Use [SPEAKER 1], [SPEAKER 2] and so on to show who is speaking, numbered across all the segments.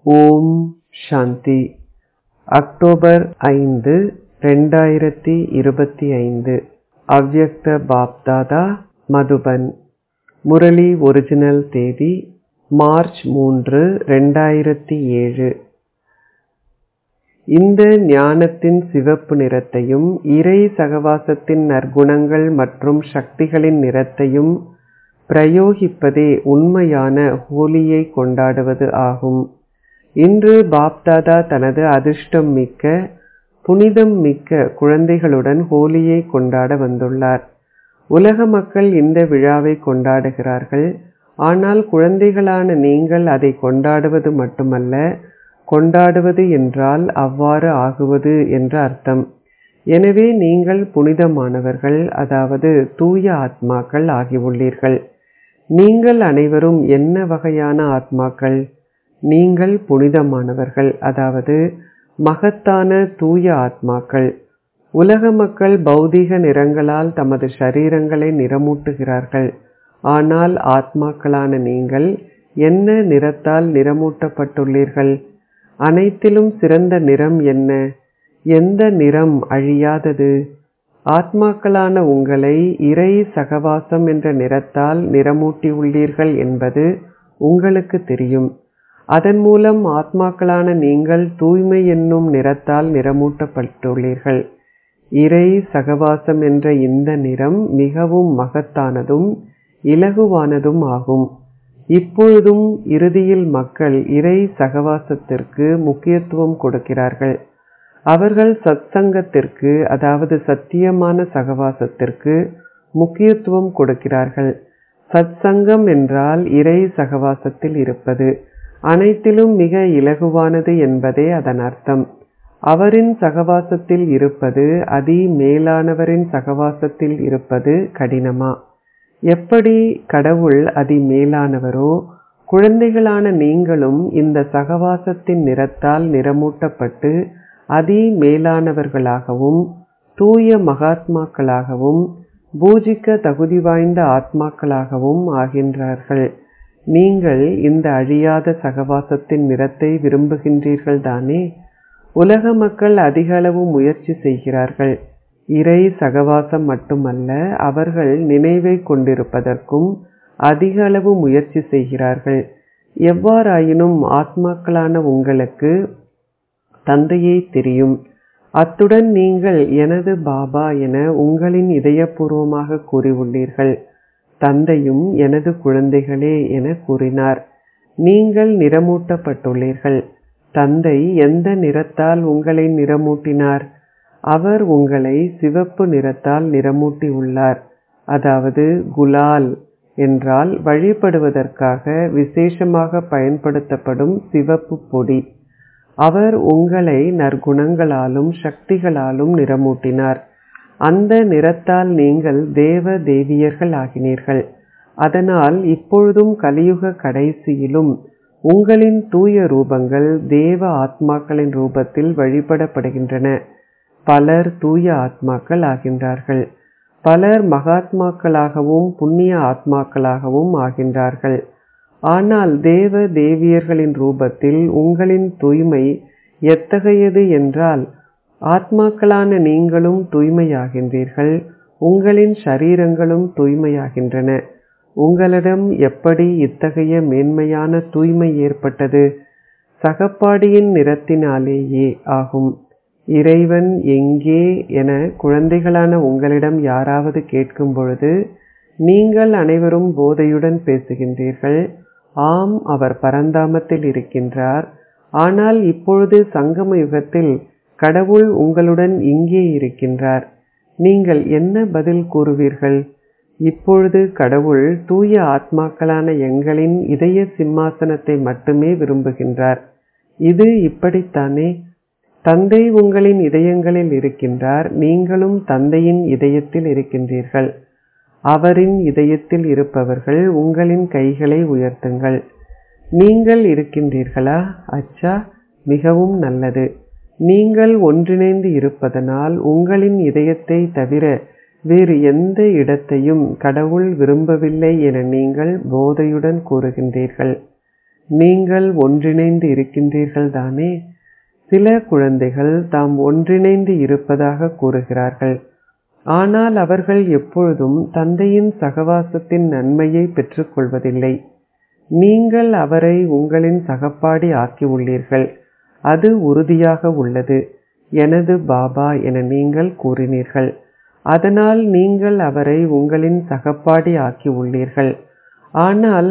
[SPEAKER 1] ஓம் சாந்தி October ஐந்து ரெண்டாயிரத்தி இருபத்தி ஐந்து அவ்யக்த பாப்தாதா மதுபன் முரளி ஒரிஜினல் தேதி மார்ச் மூன்று ரெண்டாயிரத்தி ஏழு இந்த ஞானத்தின் சிவப்பு நிறத்தையும் இறை சகவாசத்தின் நற்குணங்கள் மற்றும் சக்திகளின் நிறத்தையும் பிரயோகிப்பதே உண்மையான ஹோலியை கொண்டாடுவது ஆகும் இன்று பாப்தாதா தனது அதிர்ஷ்டம் மிக்க புனிதம் மிக்க குழந்தைகளுடன் ஹோலியை கொண்டாட வந்துள்ளார் உலக மக்கள் இந்த விழாவை கொண்டாடுகிறார்கள் ஆனால் குழந்தைகளான நீங்கள் அதை கொண்டாடுவது மட்டுமல்ல கொண்டாடுவது என்றால் அவ்வாறு ஆகுவது என்ற அர்த்தம் எனவே நீங்கள் புனிதமானவர்கள் அதாவது தூய ஆத்மாக்கள் ஆகியுள்ளீர்கள் நீங்கள் அனைவரும் என்ன வகையான ஆத்மாக்கள் நீங்கள் புனிதமானவர்கள் அதாவது மகத்தான தூய ஆத்மாக்கள் உலக மக்கள் பௌதீக நிறங்களால் தமது சரீரங்களை நிறமூட்டுகிறார்கள் ஆனால் ஆத்மாக்களான நீங்கள் என்ன நிறத்தால் நிறமூட்டப்பட்டுள்ளீர்கள் அனைத்திலும் சிறந்த நிறம் என்ன எந்த நிறம் அழியாதது ஆத்மாக்களான உங்களை இறை சகவாசம் என்ற நிறத்தால் நிறமூட்டியுள்ளீர்கள் என்பது உங்களுக்கு தெரியும் அதன் மூலம் ஆத்மாக்களான நீங்கள் தூய்மை என்னும் நிறத்தால் நிறமூட்டப்பட்டுள்ளீர்கள் இறை சகவாசம் என்ற இந்த நிறம் மிகவும் மகத்தானதும் இலகுவானதும் ஆகும் இப்பொழுதும் இறுதியில் மக்கள் இறை சகவாசத்திற்கு முக்கியத்துவம் கொடுக்கிறார்கள் அவர்கள் சத்சங்கத்திற்கு அதாவது சத்தியமான சகவாசத்திற்கு முக்கியத்துவம் கொடுக்கிறார்கள் சத்சங்கம் என்றால் இறை சகவாசத்தில் இருப்பது அனைத்திலும் மிக இலகுவானது என்பதே அதன் அர்த்தம் அவரின் சகவாசத்தில் இருப்பது அதி மேலானவரின் சகவாசத்தில் இருப்பது கடினமா எப்படி கடவுள் அதி மேலானவரோ குழந்தைகளான நீங்களும் இந்த சகவாசத்தின் நிறத்தால் நிறமூட்டப்பட்டு அதி மேலானவர்களாகவும் தூய மகாத்மாக்களாகவும் பூஜிக்க தகுதி வாய்ந்த ஆத்மாக்களாகவும் ஆகின்றார்கள் நீங்கள் இந்த அழியாத சகவாசத்தின் நிறத்தை விரும்புகின்றீர்கள் தானே உலக மக்கள் அதிக அளவு முயற்சி செய்கிறார்கள் இறை சகவாசம் மட்டுமல்ல அவர்கள் நினைவை கொண்டிருப்பதற்கும் அதிக அளவு முயற்சி செய்கிறார்கள் எவ்வாறாயினும் ஆத்மாக்களான உங்களுக்கு தந்தையை தெரியும் அத்துடன் நீங்கள் எனது பாபா என உங்களின் இதயபூர்வமாக கூறியுள்ளீர்கள் தந்தையும் எனது குழந்தைகளே என கூறினார் நீங்கள் நிறமூட்டப்பட்டுள்ளீர்கள் தந்தை எந்த நிறத்தால் உங்களை நிறமூட்டினார் அவர் உங்களை சிவப்பு நிறத்தால் நிறமூட்டி உள்ளார் அதாவது குலால் என்றால் வழிபடுவதற்காக விசேஷமாக பயன்படுத்தப்படும் சிவப்பு பொடி அவர் உங்களை நற்குணங்களாலும் சக்திகளாலும் நிறமூட்டினார் அந்த நிறத்தால் நீங்கள் தேவ தேவியர்கள் ஆகினீர்கள் அதனால் இப்பொழுதும் கலியுக கடைசியிலும் உங்களின் தூய ரூபங்கள் தேவ ஆத்மாக்களின் ரூபத்தில் வழிபடப்படுகின்றன பலர் தூய ஆத்மாக்கள் ஆகின்றார்கள் பலர் மகாத்மாக்களாகவும் புண்ணிய ஆத்மாக்களாகவும் ஆகின்றார்கள் ஆனால் தேவ தேவியர்களின் ரூபத்தில் உங்களின் தூய்மை எத்தகையது என்றால் ஆத்மாக்களான நீங்களும் தூய்மையாகின்றீர்கள் உங்களின் சரீரங்களும் தூய்மையாகின்றன உங்களிடம் எப்படி இத்தகைய மேன்மையான தூய்மை ஏற்பட்டது சகப்பாடியின் நிறத்தினாலேயே ஆகும் இறைவன் எங்கே என குழந்தைகளான உங்களிடம் யாராவது கேட்கும் பொழுது நீங்கள் அனைவரும் போதையுடன் பேசுகின்றீர்கள் ஆம் அவர் பரந்தாமத்தில் இருக்கின்றார் ஆனால் இப்பொழுது சங்கம யுகத்தில் கடவுள் உங்களுடன் இங்கே இருக்கின்றார் நீங்கள் என்ன பதில் கூறுவீர்கள் இப்பொழுது கடவுள் தூய ஆத்மாக்களான எங்களின் இதய சிம்மாசனத்தை மட்டுமே விரும்புகின்றார் இது இப்படித்தானே தந்தை உங்களின் இதயங்களில் இருக்கின்றார் நீங்களும் தந்தையின் இதயத்தில் இருக்கின்றீர்கள் அவரின் இதயத்தில் இருப்பவர்கள் உங்களின் கைகளை உயர்த்துங்கள் நீங்கள் இருக்கின்றீர்களா அச்சா மிகவும் நல்லது நீங்கள் ஒன்றிணைந்து இருப்பதனால் உங்களின் இதயத்தை தவிர வேறு எந்த இடத்தையும் கடவுள் விரும்பவில்லை என நீங்கள் போதையுடன் கூறுகின்றீர்கள் நீங்கள் ஒன்றிணைந்து இருக்கின்றீர்கள் தானே சில குழந்தைகள் தாம் ஒன்றிணைந்து இருப்பதாக கூறுகிறார்கள் ஆனால் அவர்கள் எப்பொழுதும் தந்தையின் சகவாசத்தின் நன்மையை பெற்றுக்கொள்வதில்லை நீங்கள் அவரை உங்களின் சகப்பாடி ஆக்கியுள்ளீர்கள் அது உறுதியாக உள்ளது எனது பாபா என நீங்கள் கூறினீர்கள் அதனால் நீங்கள் அவரை உங்களின் சகப்பாடி ஆக்கி உள்ளீர்கள் ஆனால்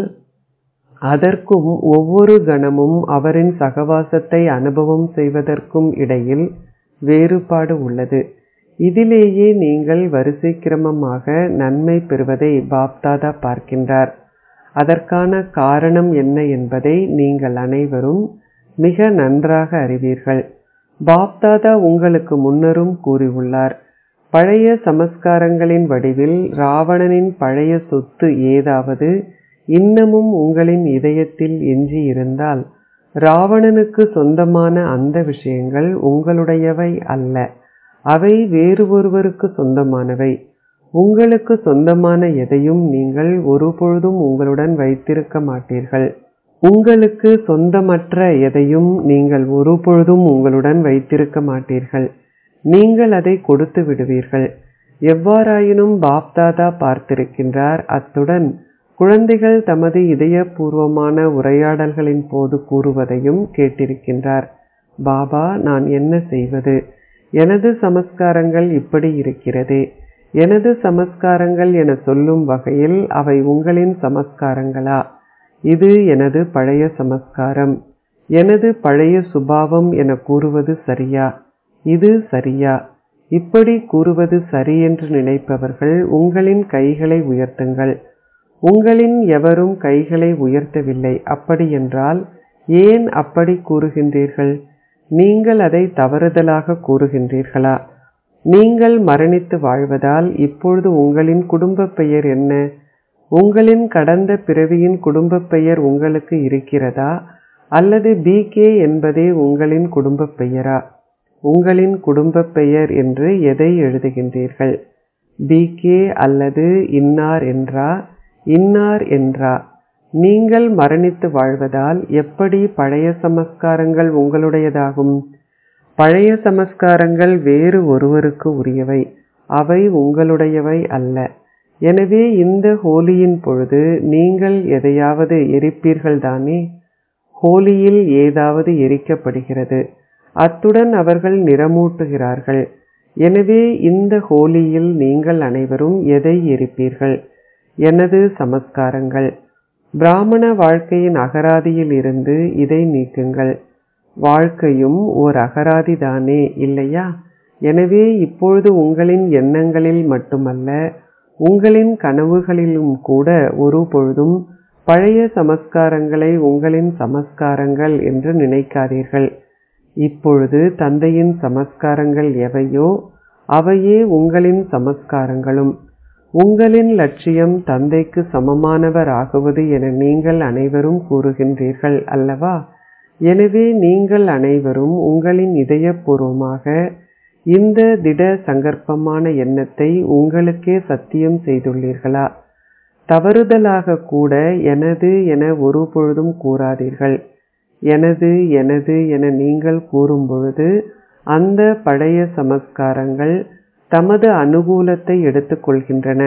[SPEAKER 1] அதற்கும் ஒவ்வொரு கணமும் அவரின் சகவாசத்தை அனுபவம் செய்வதற்கும் இடையில் வேறுபாடு உள்ளது இதிலேயே நீங்கள் வரிசை கிரமமாக நன்மை பெறுவதை பாப்தாதா பார்க்கின்றார் அதற்கான காரணம் என்ன என்பதை நீங்கள் அனைவரும் மிக நன்றாக அறிவீர்கள் பாப்தாதா உங்களுக்கு முன்னரும் கூறியுள்ளார் பழைய சமஸ்காரங்களின் வடிவில் ராவணனின் பழைய சொத்து ஏதாவது இன்னமும் உங்களின் இதயத்தில் எஞ்சி இருந்தால் ராவணனுக்கு சொந்தமான அந்த விஷயங்கள் உங்களுடையவை அல்ல அவை வேறு ஒருவருக்கு சொந்தமானவை உங்களுக்கு சொந்தமான எதையும் நீங்கள் ஒருபொழுதும் உங்களுடன் வைத்திருக்க மாட்டீர்கள் உங்களுக்கு சொந்தமற்ற எதையும் நீங்கள் ஒருபொழுதும் உங்களுடன் வைத்திருக்க மாட்டீர்கள் நீங்கள் அதை கொடுத்து விடுவீர்கள் எவ்வாறாயினும் பாப்தாதா பார்த்திருக்கின்றார் அத்துடன் குழந்தைகள் தமது இதயபூர்வமான உரையாடல்களின் போது கூறுவதையும் கேட்டிருக்கின்றார் பாபா நான் என்ன செய்வது எனது சமஸ்காரங்கள் இப்படி இருக்கிறதே எனது சமஸ்காரங்கள் என சொல்லும் வகையில் அவை உங்களின் சமஸ்காரங்களா இது எனது பழைய சமஸ்காரம் எனது பழைய சுபாவம் என கூறுவது சரியா இது சரியா இப்படி கூறுவது சரி என்று நினைப்பவர்கள் உங்களின் கைகளை உயர்த்துங்கள் உங்களின் எவரும் கைகளை உயர்த்தவில்லை அப்படியென்றால் ஏன் அப்படி கூறுகின்றீர்கள் நீங்கள் அதை தவறுதலாக கூறுகின்றீர்களா நீங்கள் மரணித்து வாழ்வதால் இப்பொழுது உங்களின் குடும்ப பெயர் என்ன உங்களின் கடந்த பிறவியின் குடும்ப பெயர் உங்களுக்கு இருக்கிறதா அல்லது பி கே என்பதே உங்களின் குடும்ப பெயரா உங்களின் குடும்ப பெயர் என்று எதை எழுதுகின்றீர்கள் பி கே அல்லது இன்னார் என்றா இன்னார் என்றா நீங்கள் மரணித்து வாழ்வதால் எப்படி பழைய சமஸ்காரங்கள் உங்களுடையதாகும் பழைய சமஸ்காரங்கள் வேறு ஒருவருக்கு உரியவை அவை உங்களுடையவை அல்ல எனவே இந்த ஹோலியின் பொழுது நீங்கள் எதையாவது எரிப்பீர்கள் தானே ஹோலியில் ஏதாவது எரிக்கப்படுகிறது அத்துடன் அவர்கள் நிறமூட்டுகிறார்கள் எனவே இந்த ஹோலியில் நீங்கள் அனைவரும் எதை எரிப்பீர்கள் எனது சமஸ்காரங்கள் பிராமண வாழ்க்கையின் அகராதியில் இருந்து இதை நீக்குங்கள் வாழ்க்கையும் ஓர் அகராதி தானே இல்லையா எனவே இப்பொழுது உங்களின் எண்ணங்களில் மட்டுமல்ல உங்களின் கனவுகளிலும் கூட ஒரு பொழுதும் பழைய சமஸ்காரங்களை உங்களின் சமஸ்காரங்கள் என்று நினைக்காதீர்கள் இப்பொழுது தந்தையின் சமஸ்காரங்கள் எவையோ அவையே உங்களின் சமஸ்காரங்களும் உங்களின் லட்சியம் தந்தைக்கு சமமானவர் ஆகுவது என நீங்கள் அனைவரும் கூறுகின்றீர்கள் அல்லவா எனவே நீங்கள் அனைவரும் உங்களின் இதயபூர்வமாக இந்த திட சங்கற்பமான எண்ணத்தை உங்களுக்கே சத்தியம் செய்துள்ளீர்களா தவறுதலாக கூட எனது என ஒரு பொழுதும் கூறாதீர்கள் எனது எனது என நீங்கள் கூறும் பொழுது அந்த பழைய சமஸ்காரங்கள் தமது அனுகூலத்தை எடுத்துக்கொள்கின்றன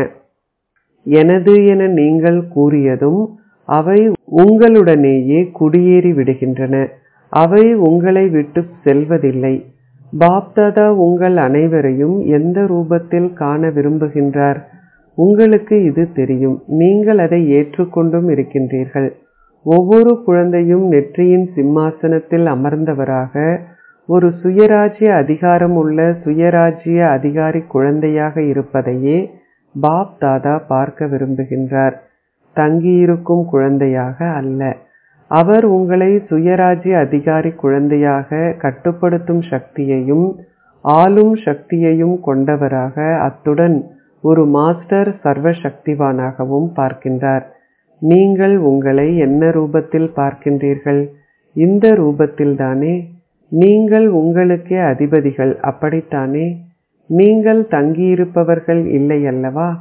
[SPEAKER 1] எனது என நீங்கள் கூறியதும் அவை உங்களுடனேயே குடியேறி விடுகின்றன அவை உங்களை விட்டு செல்வதில்லை பாப்தாதா உங்கள் அனைவரையும் எந்த ரூபத்தில் காண விரும்புகின்றார் உங்களுக்கு இது தெரியும் நீங்கள் அதை ஏற்றுக்கொண்டும் இருக்கின்றீர்கள் ஒவ்வொரு குழந்தையும் நெற்றியின் சிம்மாசனத்தில் அமர்ந்தவராக ஒரு சுயராஜ்ய அதிகாரம் உள்ள சுயராஜ்ய அதிகாரி குழந்தையாக இருப்பதையே பாப் தாதா பார்க்க விரும்புகின்றார் தங்கியிருக்கும் குழந்தையாக அல்ல அவர் உங்களை சுயராஜ்ய அதிகாரி குழந்தையாக கட்டுப்படுத்தும் சக்தியையும் ஆளும் சக்தியையும் கொண்டவராக அத்துடன் ஒரு மாஸ்டர் சர்வ சக்திவானாகவும் பார்க்கின்றார் நீங்கள் உங்களை என்ன ரூபத்தில் பார்க்கின்றீர்கள் இந்த ரூபத்தில்தானே நீங்கள் உங்களுக்கே அதிபதிகள் அப்படித்தானே நீங்கள் தங்கியிருப்பவர்கள் இல்லை அல்லவா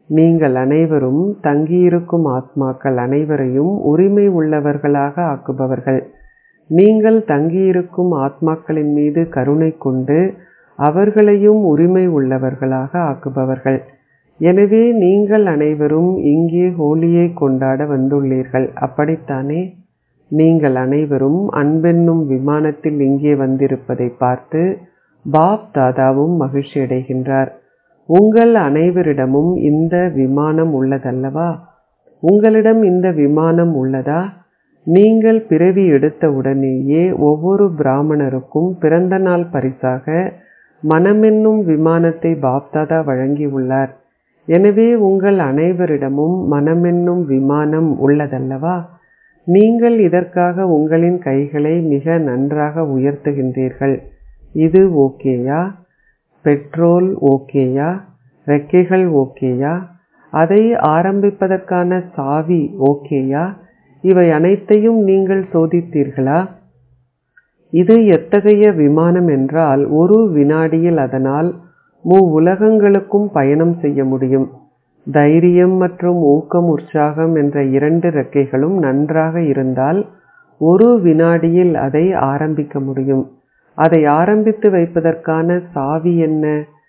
[SPEAKER 1] நீங்கள் அனைவரும் தங்கியிருக்கும் ஆத்மாக்கள் அனைவரையும் உரிமை உள்ளவர்களாக ஆக்குபவர்கள் நீங்கள் தங்கியிருக்கும் ஆத்மாக்களின் மீது கருணை கொண்டு அவர்களையும் உரிமை உள்ளவர்களாக ஆக்குபவர்கள் எனவே நீங்கள் அனைவரும் இங்கே ஹோலியை கொண்டாட வந்துள்ளீர்கள் அப்படித்தானே நீங்கள் அனைவரும் அன்பென்னும் விமானத்தில் இங்கே வந்திருப்பதை பார்த்து பாப் தாதாவும் மகிழ்ச்சி அடைகின்றார் உங்கள் அனைவரிடமும் இந்த விமானம் உள்ளதல்லவா உங்களிடம் இந்த விமானம் உள்ளதா நீங்கள் பிறவி எடுத்த உடனேயே ஒவ்வொரு பிராமணருக்கும் பிறந்த நாள் பரிசாக மனமென்னும் விமானத்தை பாப்தாதா வழங்கியுள்ளார் எனவே உங்கள் அனைவரிடமும் மனமென்னும் விமானம் உள்ளதல்லவா நீங்கள் இதற்காக உங்களின் கைகளை மிக நன்றாக உயர்த்துகின்றீர்கள் இது ஓகேயா பெட்ரோல் ஓகேயா ரெக்கைகள் ஓகேயா அதை ஆரம்பிப்பதற்கான சாவி ஓகேயா இவை அனைத்தையும் நீங்கள் சோதித்தீர்களா இது எத்தகைய விமானம் என்றால் ஒரு வினாடியில் அதனால் மூ உலகங்களுக்கும் பயணம் செய்ய முடியும் தைரியம் மற்றும் ஊக்கம் உற்சாகம் என்ற இரண்டு ரெக்கைகளும் நன்றாக இருந்தால் ஒரு வினாடியில் அதை ஆரம்பிக்க முடியும் அதை ஆரம்பித்து வைப்பதற்கான சாவி என்ன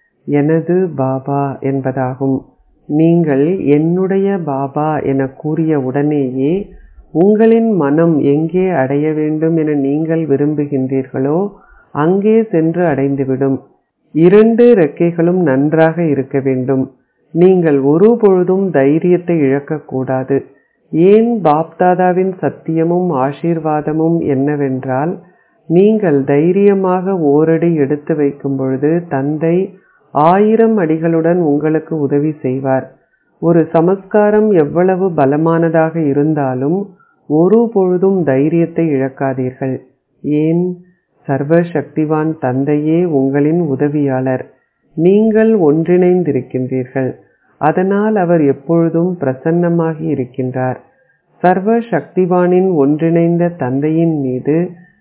[SPEAKER 1] எனது பாபா என்பதாகும் நீங்கள் என்னுடைய பாபா என கூறிய உடனேயே உங்களின் மனம் எங்கே அடைய வேண்டும் என நீங்கள் விரும்புகின்றீர்களோ அங்கே சென்று அடைந்துவிடும் இரண்டு ரெக்கைகளும் நன்றாக இருக்க வேண்டும் நீங்கள் ஒருபொழுதும் தைரியத்தை இழக்கக்கூடாது ஏன் பாப்தாதாவின் சத்தியமும் ஆசீர்வாதமும் என்னவென்றால் நீங்கள் தைரியமாக ஓரடி எடுத்து வைக்கும் பொழுது தந்தை ஆயிரம் அடிகளுடன் உங்களுக்கு உதவி செய்வார் ஒரு சமஸ்காரம் எவ்வளவு பலமானதாக இருந்தாலும் ஒரு பொழுதும் தைரியத்தை இழக்காதீர்கள் ஏன் சர்வ சக்திவான் தந்தையே உங்களின் உதவியாளர் நீங்கள் ஒன்றிணைந்திருக்கின்றீர்கள் அதனால் அவர் எப்பொழுதும் பிரசன்னமாகி இருக்கின்றார் சர்வ சக்திவானின் ஒன்றிணைந்த தந்தையின் மீது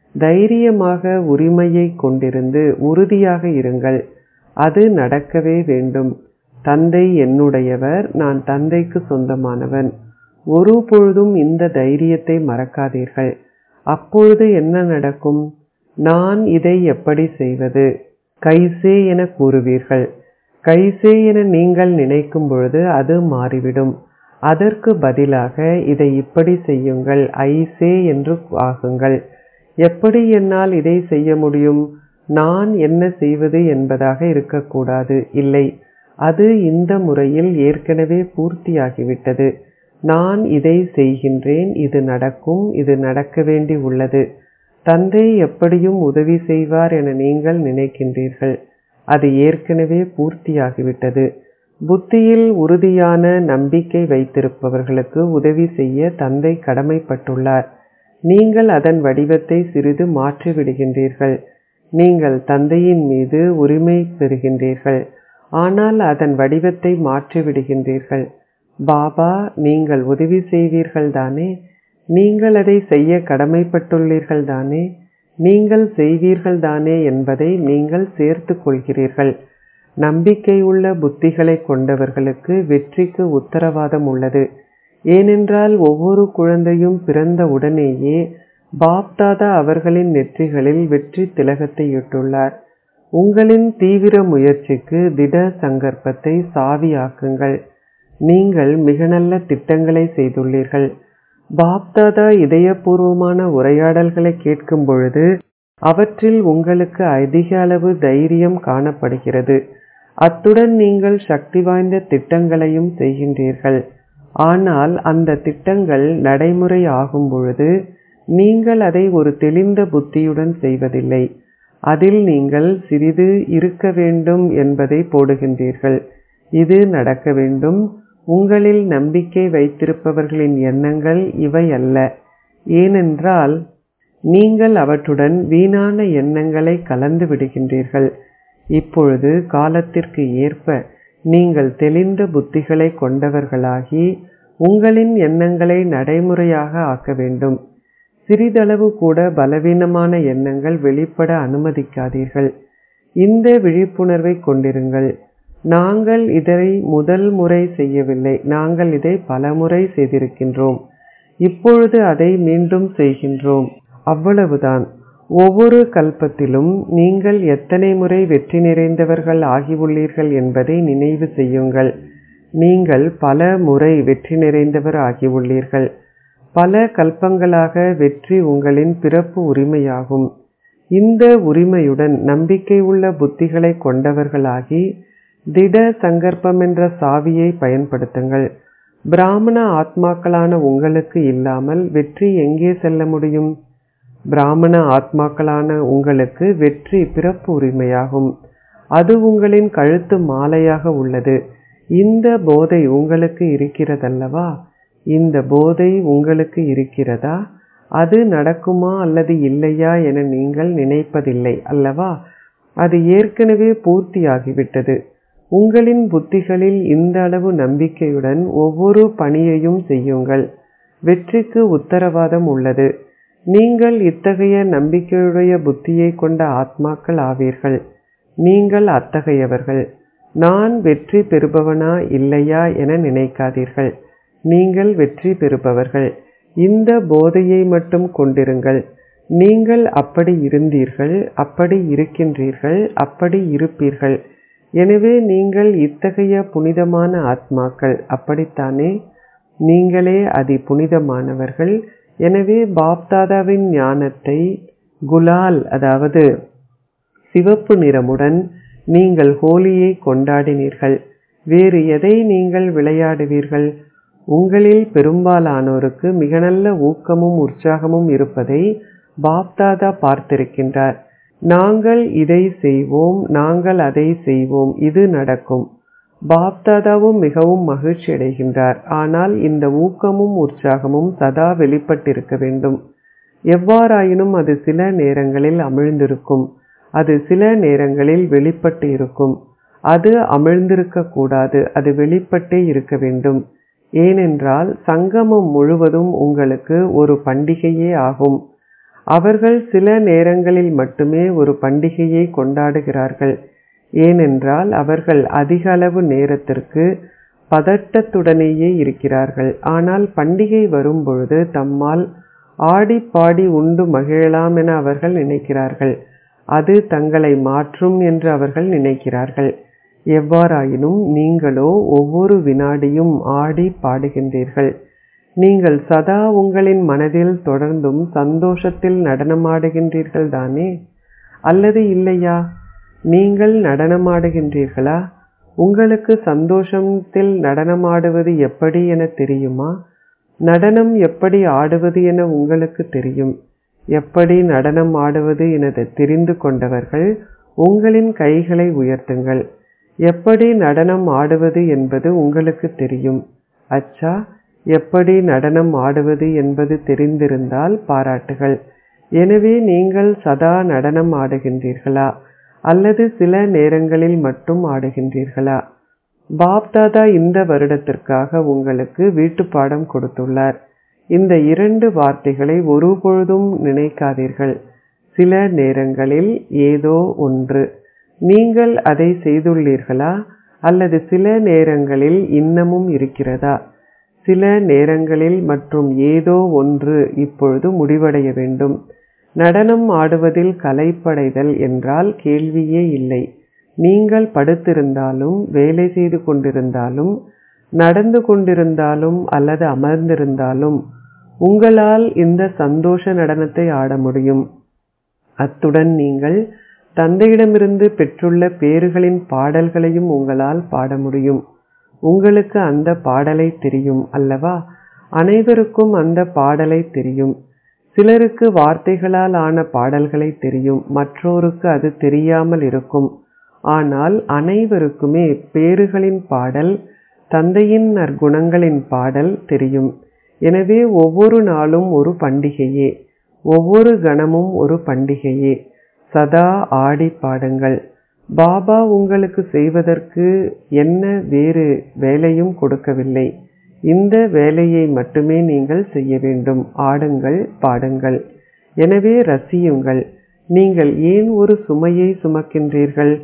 [SPEAKER 1] தைரியமாக உரிமையை கொண்டிருந்து உறுதியாக இருங்கள் அது நடக்கவே வேண்டும் தந்தை என்னுடையவர் நான் தந்தைக்கு சொந்தமானவன் ஒரு பொழுதும் இந்த தைரியத்தை மறக்காதீர்கள் அப்பொழுது என்ன நடக்கும் நான் இதை எப்படி செய்வது கைசே என கூறுவீர்கள் கைசே என நீங்கள் நினைக்கும் பொழுது அது மாறிவிடும் அதற்கு பதிலாக இதை இப்படி செய்யுங்கள் ஐசே என்று ஆகுங்கள் எப்படி என்னால் இதை செய்ய முடியும் நான் என்ன செய்வது என்பதாக இருக்கக்கூடாது இல்லை அது இந்த முறையில் ஏற்கனவே பூர்த்தியாகிவிட்டது நான் இதை செய்கின்றேன் இது நடக்கும் இது நடக்க வேண்டி உள்ளது தந்தை எப்படியும் உதவி செய்வார் என நீங்கள் நினைக்கின்றீர்கள் அது ஏற்கனவே பூர்த்தியாகிவிட்டது புத்தியில் உறுதியான நம்பிக்கை வைத்திருப்பவர்களுக்கு உதவி செய்ய தந்தை கடமைப்பட்டுள்ளார் நீங்கள் அதன் வடிவத்தை சிறிது மாற்றிவிடுகின்றீர்கள் நீங்கள் தந்தையின் மீது உரிமை பெறுகின்றீர்கள் ஆனால் அதன் வடிவத்தை மாற்றிவிடுகின்றீர்கள் பாபா நீங்கள் உதவி செய்வீர்கள் தானே நீங்கள் அதை செய்ய கடமைப்பட்டுள்ளீர்கள் தானே நீங்கள் செய்வீர்கள் தானே என்பதை நீங்கள் சேர்த்து கொள்கிறீர்கள் நம்பிக்கையுள்ள புத்திகளை கொண்டவர்களுக்கு வெற்றிக்கு உத்தரவாதம் உள்ளது ஏனென்றால் ஒவ்வொரு குழந்தையும் பிறந்த உடனேயே பாப்தாதா அவர்களின் நெற்றிகளில் வெற்றி திலகத்தை இட்டுள்ளார் உங்களின் தீவிர முயற்சிக்கு திட சங்கற்பத்தை சாவியாக்குங்கள் நீங்கள் மிக நல்ல திட்டங்களை செய்துள்ளீர்கள் பாப்தாதா இதயபூர்வமான உரையாடல்களை கேட்கும் பொழுது அவற்றில் உங்களுக்கு அதிக அளவு தைரியம் காணப்படுகிறது அத்துடன் நீங்கள் சக்தி வாய்ந்த திட்டங்களையும் செய்கின்றீர்கள் ஆனால் அந்த திட்டங்கள் நடைமுறை ஆகும் பொழுது நீங்கள் அதை ஒரு தெளிந்த புத்தியுடன் செய்வதில்லை அதில் நீங்கள் சிறிது இருக்க வேண்டும் என்பதை போடுகின்றீர்கள் இது நடக்க வேண்டும் உங்களில் நம்பிக்கை வைத்திருப்பவர்களின் எண்ணங்கள் இவை அல்ல ஏனென்றால் நீங்கள் அவற்றுடன் வீணான எண்ணங்களை கலந்து விடுகின்றீர்கள் இப்பொழுது காலத்திற்கு ஏற்ப நீங்கள் தெளிந்த புத்திகளை கொண்டவர்களாகி உங்களின் எண்ணங்களை நடைமுறையாக ஆக்க வேண்டும் சிறிதளவு கூட பலவீனமான எண்ணங்கள் வெளிப்பட அனுமதிக்காதீர்கள் இந்த விழிப்புணர்வை கொண்டிருங்கள் நாங்கள் இதை முதல் முறை செய்யவில்லை நாங்கள் இதை பலமுறை செய்திருக்கின்றோம் இப்பொழுது அதை மீண்டும் செய்கின்றோம் அவ்வளவுதான் ஒவ்வொரு கல்பத்திலும் நீங்கள் எத்தனை முறை வெற்றி நிறைந்தவர்கள் ஆகியுள்ளீர்கள் என்பதை நினைவு செய்யுங்கள் நீங்கள் பல முறை வெற்றி நிறைந்தவர் ஆகியுள்ளீர்கள் பல கல்பங்களாக வெற்றி உங்களின் பிறப்பு உரிமையாகும் இந்த உரிமையுடன் நம்பிக்கை உள்ள புத்திகளை கொண்டவர்களாகி திட சங்கற்பம் என்ற சாவியை பயன்படுத்துங்கள் பிராமண ஆத்மாக்களான உங்களுக்கு இல்லாமல் வெற்றி எங்கே செல்ல முடியும் பிராமண ஆத்மாக்களான உங்களுக்கு வெற்றி பிறப்பு உரிமையாகும் அது உங்களின் கழுத்து மாலையாக உள்ளது இந்த போதை உங்களுக்கு இருக்கிறதல்லவா இந்த போதை உங்களுக்கு இருக்கிறதா அது நடக்குமா அல்லது இல்லையா என நீங்கள் நினைப்பதில்லை அல்லவா அது ஏற்கனவே பூர்த்தியாகிவிட்டது உங்களின் புத்திகளில் இந்த அளவு நம்பிக்கையுடன் ஒவ்வொரு பணியையும் செய்யுங்கள் வெற்றிக்கு உத்தரவாதம் உள்ளது நீங்கள் இத்தகைய நம்பிக்கையுடைய புத்தியை கொண்ட ஆத்மாக்கள் ஆவீர்கள் நீங்கள் அத்தகையவர்கள் நான் வெற்றி பெறுபவனா இல்லையா என நினைக்காதீர்கள் நீங்கள் வெற்றி பெறுபவர்கள் இந்த போதையை மட்டும் கொண்டிருங்கள் நீங்கள் அப்படி இருந்தீர்கள் அப்படி இருக்கின்றீர்கள் அப்படி இருப்பீர்கள் எனவே நீங்கள் இத்தகைய புனிதமான ஆத்மாக்கள் அப்படித்தானே நீங்களே அதி புனிதமானவர்கள் எனவே பாப்தாதாவின் ஞானத்தை குலால் அதாவது சிவப்பு நிறமுடன் நீங்கள் ஹோலியை கொண்டாடினீர்கள் வேறு எதை நீங்கள் விளையாடுவீர்கள் உங்களில் பெரும்பாலானோருக்கு மிக நல்ல ஊக்கமும் உற்சாகமும் இருப்பதை பாப்தாதா பார்த்திருக்கின்றார் நாங்கள் இதை செய்வோம் நாங்கள் அதை செய்வோம் இது நடக்கும் பாப்தாதாவும் மிகவும் மகிழ்ச்சி அடைகின்றார் ஆனால் இந்த ஊக்கமும் உற்சாகமும் சதா வெளிப்பட்டிருக்க வேண்டும் எவ்வாறாயினும் அது சில நேரங்களில் அமிழ்ந்திருக்கும் அது சில நேரங்களில் வெளிப்பட்டு இருக்கும் அது அமிழ்ந்திருக்க கூடாது அது வெளிப்பட்டே இருக்க வேண்டும் ஏனென்றால் சங்கமம் முழுவதும் உங்களுக்கு ஒரு பண்டிகையே ஆகும் அவர்கள் சில நேரங்களில் மட்டுமே ஒரு பண்டிகையை கொண்டாடுகிறார்கள் ஏனென்றால் அவர்கள் அதிக அளவு நேரத்திற்கு பதட்டத்துடனேயே இருக்கிறார்கள் ஆனால் பண்டிகை வரும்பொழுது தம்மால் ஆடி பாடி உண்டு மகிழலாம் என அவர்கள் நினைக்கிறார்கள் அது தங்களை மாற்றும் என்று அவர்கள் நினைக்கிறார்கள் எவ்வாறாயினும் நீங்களோ ஒவ்வொரு வினாடியும் ஆடி பாடுகின்றீர்கள் நீங்கள் சதா உங்களின் மனதில் தொடர்ந்தும் சந்தோஷத்தில் நடனமாடுகின்றீர்கள் தானே அல்லது இல்லையா நீங்கள் நடனமாடுகின்றீர்களா உங்களுக்கு சந்தோஷத்தில் நடனமாடுவது எப்படி என தெரியுமா நடனம் எப்படி ஆடுவது என உங்களுக்கு தெரியும் எப்படி நடனம் ஆடுவது என தெரிந்து கொண்டவர்கள் உங்களின் கைகளை உயர்த்துங்கள் எப்படி நடனம் ஆடுவது என்பது உங்களுக்கு தெரியும் அச்சா எப்படி நடனம் ஆடுவது என்பது தெரிந்திருந்தால் பாராட்டுகள் எனவே நீங்கள் சதா நடனம் ஆடுகின்றீர்களா அல்லது சில நேரங்களில் மட்டும் ஆடுகின்றீர்களா பாப்தாதா இந்த வருடத்திற்காக உங்களுக்கு வீட்டுப்பாடம் கொடுத்துள்ளார் இந்த இரண்டு வார்த்தைகளை ஒருபொழுதும் நினைக்காதீர்கள் சில நேரங்களில் ஏதோ ஒன்று நீங்கள் அதை செய்துள்ளீர்களா அல்லது சில நேரங்களில் இன்னமும் இருக்கிறதா சில நேரங்களில் மற்றும் ஏதோ ஒன்று இப்பொழுது முடிவடைய வேண்டும் நடனம் ஆடுவதில் கலைப்படைதல் என்றால் கேள்வியே இல்லை நீங்கள் படுத்திருந்தாலும் வேலை செய்து கொண்டிருந்தாலும் நடந்து கொண்டிருந்தாலும் அல்லது அமர்ந்திருந்தாலும் உங்களால் இந்த சந்தோஷ நடனத்தை ஆட முடியும் அத்துடன் நீங்கள் தந்தையிடமிருந்து பெற்றுள்ள பேறுகளின் பாடல்களையும் உங்களால் பாட முடியும் உங்களுக்கு அந்த பாடலை தெரியும் அல்லவா அனைவருக்கும் அந்த பாடலை தெரியும் சிலருக்கு வார்த்தைகளால் ஆன பாடல்களை தெரியும் மற்றோருக்கு அது தெரியாமல் இருக்கும் ஆனால் அனைவருக்குமே பேறுகளின் பாடல் தந்தையின் நற்குணங்களின் பாடல் தெரியும் எனவே ஒவ்வொரு நாளும் ஒரு பண்டிகையே ஒவ்வொரு கணமும் ஒரு பண்டிகையே சதா ஆடி பாடுங்கள் பாபா உங்களுக்கு செய்வதற்கு என்ன வேறு வேலையும் கொடுக்கவில்லை இந்த வேலையை மட்டுமே நீங்கள் செய்ய வேண்டும் ஆடுங்கள் பாடுங்கள் எனவே ரசியுங்கள் நீங்கள் ஏன் ஒரு சுமையை சுமக்கின்றீர்கள்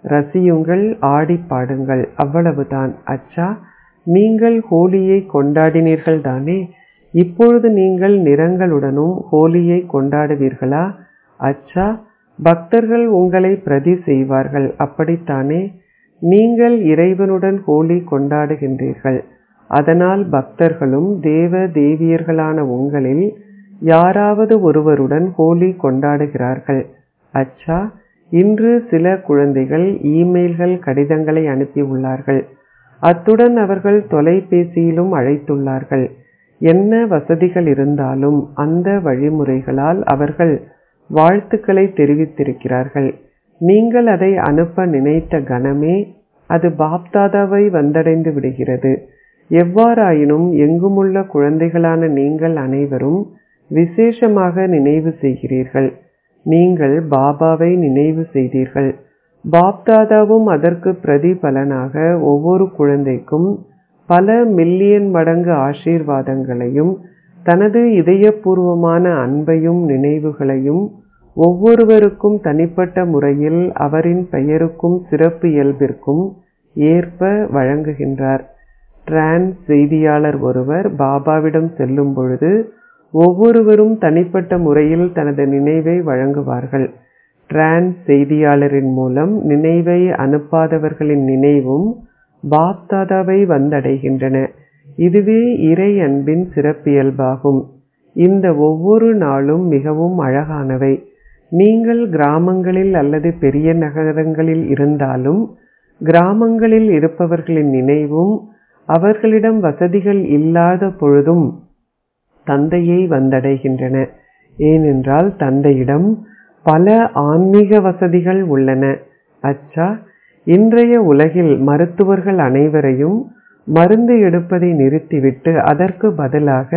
[SPEAKER 1] ரசியுங்கள் ஆடி பாடுங்கள் அவ்வளவுதான் அச்சா நீங்கள் ஹோலியை கொண்டாடினீர்கள் தானே இப்பொழுது நீங்கள் நிறங்களுடனும் ஹோலியை கொண்டாடுவீர்களா அச்சா பக்தர்கள் உங்களை பிரதி செய்வார்கள் அப்படித்தானே நீங்கள் இறைவனுடன் ஹோலி கொண்டாடுகின்றீர்கள் அதனால் பக்தர்களும் தேவ தேவியர்களான உங்களில் யாராவது ஒருவருடன் ஹோலி கொண்டாடுகிறார்கள் அச்சா இன்று சில குழந்தைகள் இமெயில்கள் கடிதங்களை அனுப்பியுள்ளார்கள் அத்துடன் அவர்கள் தொலைபேசியிலும் அழைத்துள்ளார்கள் என்ன வசதிகள் இருந்தாலும் அந்த வழிமுறைகளால் அவர்கள் வாழ்த்துக்களை தெரிவித்திருக்கிறார்கள் நீங்கள் அதை அனுப்ப நினைத்த கணமே அது பாப்தாதாவை வந்தடைந்து விடுகிறது எவ்வாறாயினும் எங்குமுள்ள குழந்தைகளான நீங்கள் அனைவரும் விசேஷமாக நினைவு செய்கிறீர்கள் நீங்கள் பாபாவை நினைவு செய்தீர்கள் பாப்தாதாவும் அதற்கு பிரதிபலனாக ஒவ்வொரு குழந்தைக்கும் பல மில்லியன் மடங்கு ஆசீர்வாதங்களையும் தனது இதயபூர்வமான அன்பையும் நினைவுகளையும் ஒவ்வொருவருக்கும் தனிப்பட்ட முறையில் அவரின் பெயருக்கும் சிறப்பு இயல்பிற்கும் ஏற்ப வழங்குகின்றார் டிரான்ஸ் செய்தியாளர் ஒருவர் பாபாவிடம் செல்லும் பொழுது ஒவ்வொருவரும் தனிப்பட்ட முறையில் தனது நினைவை வழங்குவார்கள் டிரான்ஸ் செய்தியாளரின் மூலம் நினைவை அனுப்பாதவர்களின் நினைவும் பாப்தாதாவை வந்தடைகின்றன இதுவே இறை அன்பின் சிறப்பியல்பாகும் இந்த ஒவ்வொரு நாளும் மிகவும் அழகானவை நீங்கள் கிராமங்களில் அல்லது பெரிய நகரங்களில் இருந்தாலும் கிராமங்களில் இருப்பவர்களின் நினைவும் அவர்களிடம் வசதிகள் இல்லாத பொழுதும் தந்தையை வந்தடைகின்றன ஏனென்றால் தந்தையிடம் பல ஆன்மீக வசதிகள் உள்ளன அச்சா இன்றைய உலகில் மருத்துவர்கள் அனைவரையும் மருந்து எடுப்பதை நிறுத்திவிட்டு அதற்கு பதிலாக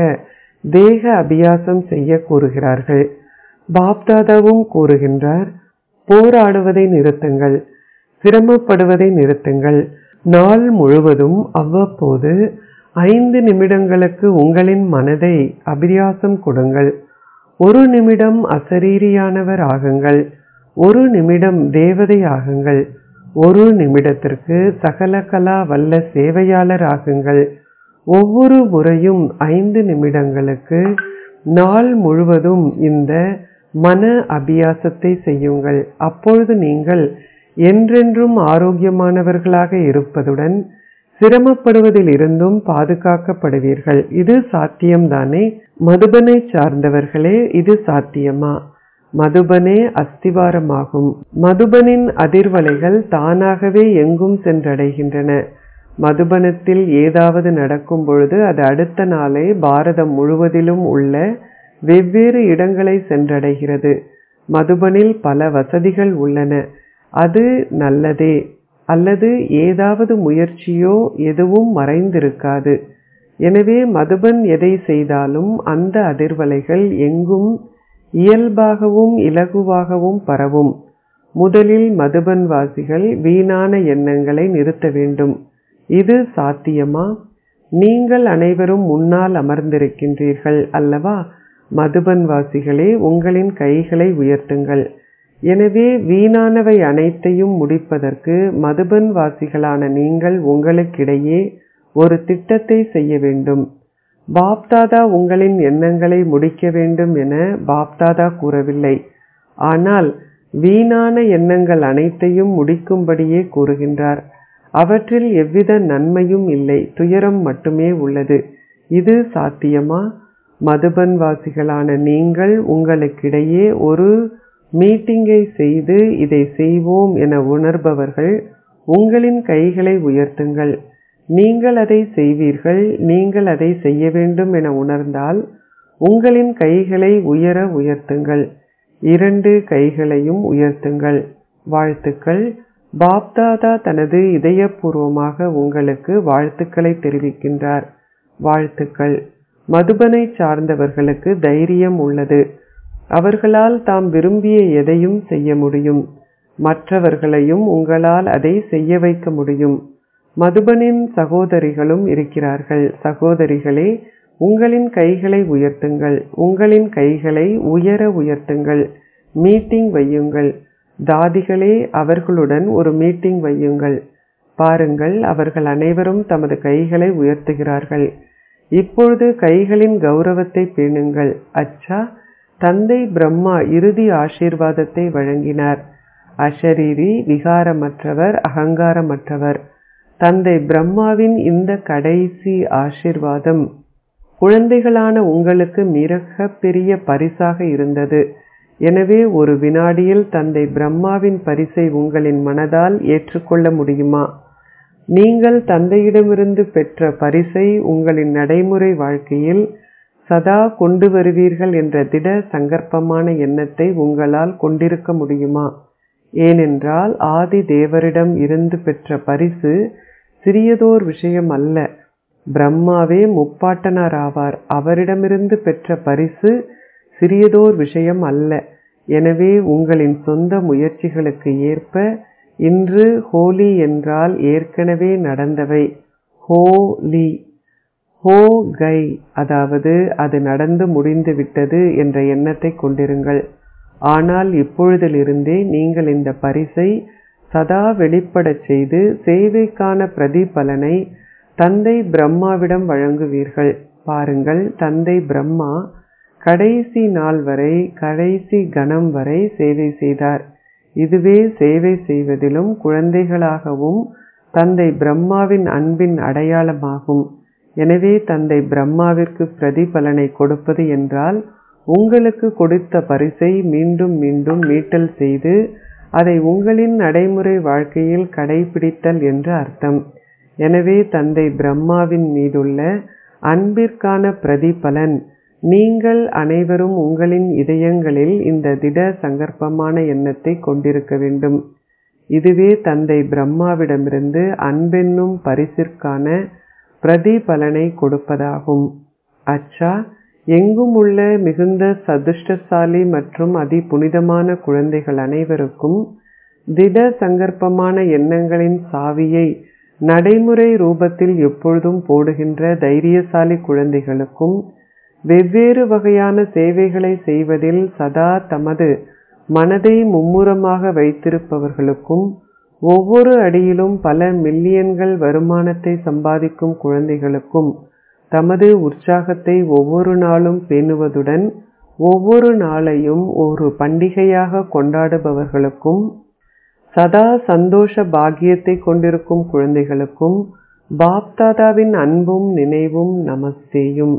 [SPEAKER 1] தேக அபியாசம் செய்ய கூறுகிறார்கள் பாப்தாதாவும் கூறுகின்றார் போராடுவதை நிறுத்துங்கள் சிரமப்படுவதை நிறுத்துங்கள் நாள் முழுவதும் அவ்வப்போது ஐந்து நிமிடங்களுக்கு உங்களின் மனதை அபியாசம் கொடுங்கள் ஒரு நிமிடம் அசரீரியானவர் ஆகுங்கள் ஒரு நிமிடம் தேவதை ஆகுங்கள் ஒரு நிமிடத்திற்கு சகலகலா வல்ல சேவையாளர் ஆகுங்கள் ஒவ்வொரு முறையும் ஐந்து நிமிடங்களுக்கு நாள் முழுவதும் இந்த மன அபியாசத்தை செய்யுங்கள் அப்பொழுது நீங்கள் என்றென்றும் ஆரோக்கியமானவர்களாக இருப்பதுடன் சிரமப்படுவதில் இருந்தும் பாதுகாக்கப்படுவீர்கள் இது சாத்தியம்தானே மதுபனை சார்ந்தவர்களே இது சாத்தியமா மதுபனே அஸ்திவாரமாகும் மதுபனின் அதிர்வலைகள் தானாகவே எங்கும் சென்றடைகின்றன மதுபனத்தில் ஏதாவது நடக்கும் பொழுது அது அடுத்த நாளே பாரதம் முழுவதிலும் உள்ள வெவ்வேறு இடங்களை சென்றடைகிறது மதுபனில் பல வசதிகள் உள்ளன அது நல்லதே அல்லது ஏதாவது முயற்சியோ எதுவும் மறைந்திருக்காது எனவே மதுபன் எதை செய்தாலும் அந்த அதிர்வலைகள் எங்கும் இயல்பாகவும் இலகுவாகவும் பரவும் முதலில் மதுபன் வாசிகள் வீணான எண்ணங்களை நிறுத்த வேண்டும் இது சாத்தியமா நீங்கள் அனைவரும் முன்னால் அமர்ந்திருக்கின்றீர்கள் அல்லவா மதுபன் வாசிகளே உங்களின் கைகளை உயர்த்துங்கள் எனவே வீணானவை அனைத்தையும் முடிப்பதற்கு மதுபன் வாசிகளான நீங்கள் உங்களுக்கிடையே ஒரு திட்டத்தை செய்ய வேண்டும் பாப்தாதா உங்களின் எண்ணங்களை முடிக்க வேண்டும் என பாப்தாதா கூறவில்லை ஆனால் வீணான எண்ணங்கள் அனைத்தையும் முடிக்கும்படியே கூறுகின்றார் அவற்றில் எவ்வித நன்மையும் இல்லை துயரம் மட்டுமே உள்ளது இது சாத்தியமா மதுபன் வாசிகளான நீங்கள் உங்களுக்கிடையே ஒரு மீட்டிங்கை செய்து இதை செய்வோம் என உணர்பவர்கள் உங்களின் கைகளை உயர்த்துங்கள் நீங்கள் அதை செய்வீர்கள் நீங்கள் அதை செய்ய வேண்டும் என உணர்ந்தால் உங்களின் கைகளை உயர உயர்த்துங்கள் இரண்டு கைகளையும் உயர்த்துங்கள் வாழ்த்துக்கள் பாப்தாதா தனது இதயபூர்வமாக உங்களுக்கு வாழ்த்துக்களை தெரிவிக்கின்றார் வாழ்த்துக்கள் மதுபனை சார்ந்தவர்களுக்கு தைரியம் உள்ளது அவர்களால் தாம் விரும்பிய எதையும் செய்ய முடியும் மற்றவர்களையும் உங்களால் அதை செய்ய வைக்க முடியும் மதுபனின் சகோதரிகளும் இருக்கிறார்கள் சகோதரிகளே உங்களின் கைகளை உயர்த்துங்கள் உங்களின் கைகளை உயர உயர்த்துங்கள் மீட்டிங் வையுங்கள் தாதிகளே அவர்களுடன் ஒரு மீட்டிங் வையுங்கள் பாருங்கள் அவர்கள் அனைவரும் தமது கைகளை உயர்த்துகிறார்கள் இப்பொழுது கைகளின் கௌரவத்தை பேணுங்கள் அச்சா தந்தை பிரம்மா இறுதி ஆசீர்வாதத்தை வழங்கினார் அஷரீரி விகாரமற்றவர் அகங்காரமற்றவர் தந்தை பிரம்மாவின் இந்த கடைசி ஆசீர்வாதம் குழந்தைகளான உங்களுக்கு மிக பெரிய பரிசாக இருந்தது எனவே ஒரு வினாடியில் தந்தை பிரம்மாவின் பரிசை உங்களின் மனதால் ஏற்றுக்கொள்ள முடியுமா நீங்கள் தந்தையிடமிருந்து பெற்ற பரிசை உங்களின் நடைமுறை வாழ்க்கையில் சதா கொண்டு வருவீர்கள் என்ற திட சங்கற்பமான எண்ணத்தை உங்களால் கொண்டிருக்க முடியுமா ஏனென்றால் ஆதி தேவரிடம் இருந்து பெற்ற பரிசு சிறியதோர் விஷயம் அல்ல பிரம்மாவே முப்பாட்டனார் ஆவார் அவரிடமிருந்து பெற்ற பரிசு சிறியதோர் விஷயம் அல்ல எனவே உங்களின் சொந்த முயற்சிகளுக்கு ஏற்ப இன்று ஹோலி என்றால் ஏற்கனவே நடந்தவை ஹோலி ஹோ கை அதாவது அது நடந்து முடிந்து விட்டது என்ற எண்ணத்தை கொண்டிருங்கள் ஆனால் இப்பொழுதிலிருந்தே நீங்கள் இந்த பரிசை சதா வெளிப்படச் செய்து சேவைக்கான பிரதிபலனை தந்தை பிரம்மாவிடம் வழங்குவீர்கள் பாருங்கள் தந்தை பிரம்மா கடைசி நாள் வரை கடைசி கணம் வரை சேவை செய்தார் இதுவே சேவை செய்வதிலும் குழந்தைகளாகவும் தந்தை பிரம்மாவின் அன்பின் அடையாளமாகும் எனவே தந்தை பிரம்மாவிற்கு பிரதிபலனை கொடுப்பது என்றால் உங்களுக்கு கொடுத்த பரிசை மீண்டும் மீண்டும் மீட்டல் செய்து அதை உங்களின் நடைமுறை வாழ்க்கையில் கடைபிடித்தல் என்று அர்த்தம் எனவே தந்தை பிரம்மாவின் மீதுள்ள அன்பிற்கான பிரதிபலன் நீங்கள் அனைவரும் உங்களின் இதயங்களில் இந்த திட சங்கற்பமான எண்ணத்தை கொண்டிருக்க வேண்டும் இதுவே தந்தை பிரம்மாவிடமிருந்து அன்பென்னும் பரிசிற்கான பிரதிபலனை கொடுப்பதாகும் அச்சா எங்கும் உள்ள மிகுந்த சதுஷ்டசாலி மற்றும் அதி புனிதமான குழந்தைகள் அனைவருக்கும் திட சங்கற்பமான எண்ணங்களின் சாவியை நடைமுறை ரூபத்தில் எப்பொழுதும் போடுகின்ற தைரியசாலி குழந்தைகளுக்கும் வெவ்வேறு வகையான சேவைகளை செய்வதில் சதா தமது மனதை மும்முரமாக வைத்திருப்பவர்களுக்கும் ஒவ்வொரு அடியிலும் பல மில்லியன்கள் வருமானத்தை சம்பாதிக்கும் குழந்தைகளுக்கும் தமது உற்சாகத்தை ஒவ்வொரு நாளும் பேணுவதுடன் ஒவ்வொரு நாளையும் ஒரு பண்டிகையாக கொண்டாடுபவர்களுக்கும் சதா சந்தோஷ பாக்கியத்தை கொண்டிருக்கும் குழந்தைகளுக்கும் பாப்தாதாவின் அன்பும் நினைவும் நமஸ்தேயும்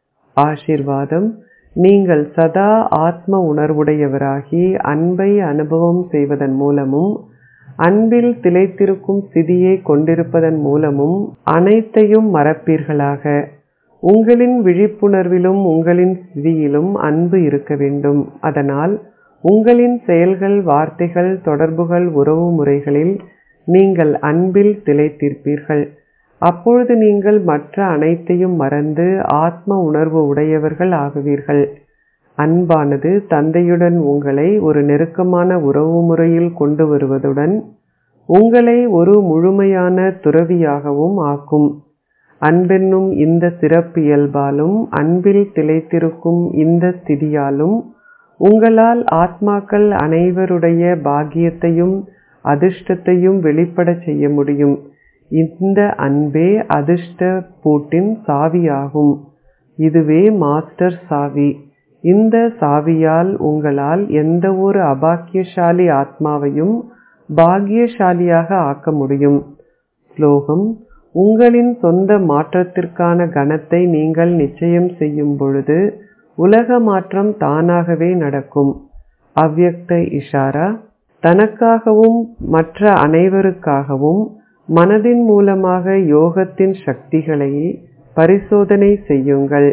[SPEAKER 1] ஆசிர்வாதம் நீங்கள் சதா ஆத்ம உணர்வுடையவராகி அன்பை அனுபவம் செய்வதன் மூலமும் அன்பில் திளைத்திருக்கும் ஸ்திதியை கொண்டிருப்பதன் மூலமும் அனைத்தையும் மறப்பீர்களாக உங்களின் விழிப்புணர்விலும் உங்களின் ஸ்திதியிலும் அன்பு இருக்க வேண்டும் அதனால் உங்களின் செயல்கள் வார்த்தைகள் தொடர்புகள் உறவு முறைகளில் நீங்கள் அன்பில் திளைத்திருப்பீர்கள் அப்பொழுது நீங்கள் மற்ற அனைத்தையும் மறந்து ஆத்ம உணர்வு உடையவர்கள் ஆகுவீர்கள் அன்பானது தந்தையுடன் உங்களை ஒரு நெருக்கமான உறவு முறையில் கொண்டு வருவதுடன் உங்களை ஒரு முழுமையான துறவியாகவும் ஆக்கும் அன்பென்னும் இந்த சிறப்பு இயல்பாலும் அன்பில் திளைத்திருக்கும் இந்த ஸ்திதியாலும் உங்களால் ஆத்மாக்கள் அனைவருடைய பாக்கியத்தையும் அதிர்ஷ்டத்தையும் வெளிப்படச் செய்ய முடியும் இந்த அன்பே அதிர்ஷ்ட பூட்டின் சாவியாகும் இதுவே மாஸ்டர் சாவி இந்த சாவியால் உங்களால் எந்த ஒரு அபாக்கியசாலி ஆத்மாவையும் பாக்கியசாலியாக ஆக்க முடியும் ஸ்லோகம் உங்களின் சொந்த மாற்றத்திற்கான கணத்தை நீங்கள் நிச்சயம் செய்யும் பொழுது உலக மாற்றம் தானாகவே நடக்கும் அவ்யக்த இஷாரா தனக்காகவும் மற்ற அனைவருக்காகவும் மனதின் மூலமாக யோகத்தின் சக்திகளை பரிசோதனை செய்யுங்கள்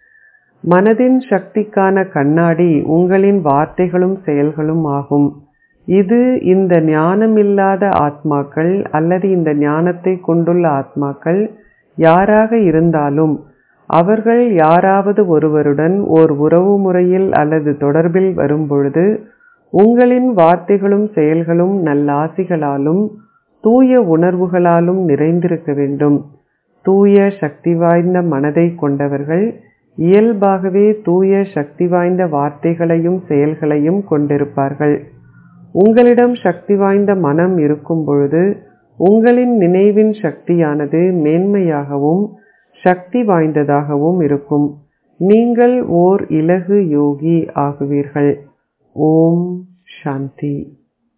[SPEAKER 1] மனதின் சக்திக்கான கண்ணாடி உங்களின் வார்த்தைகளும் செயல்களும் ஆகும் இது இந்த ஞானமில்லாத ஆத்மாக்கள் அல்லது இந்த ஞானத்தை கொண்டுள்ள ஆத்மாக்கள் யாராக இருந்தாலும் அவர்கள் யாராவது ஒருவருடன் ஓர் உறவு முறையில் அல்லது தொடர்பில் வரும்பொழுது உங்களின் வார்த்தைகளும் செயல்களும் நல்லாசிகளாலும் தூய உணர்வுகளாலும் நிறைந்திருக்க வேண்டும் தூய சக்தி வாய்ந்த மனதை கொண்டவர்கள் இயல்பாகவே தூய சக்தி வாய்ந்த வார்த்தைகளையும் செயல்களையும் கொண்டிருப்பார்கள் உங்களிடம் சக்தி வாய்ந்த மனம் இருக்கும் பொழுது உங்களின் நினைவின் சக்தியானது மேன்மையாகவும் சக்தி வாய்ந்ததாகவும் இருக்கும் நீங்கள் ஓர் இலகு யோகி ஆகுவீர்கள் ஓம் சாந்தி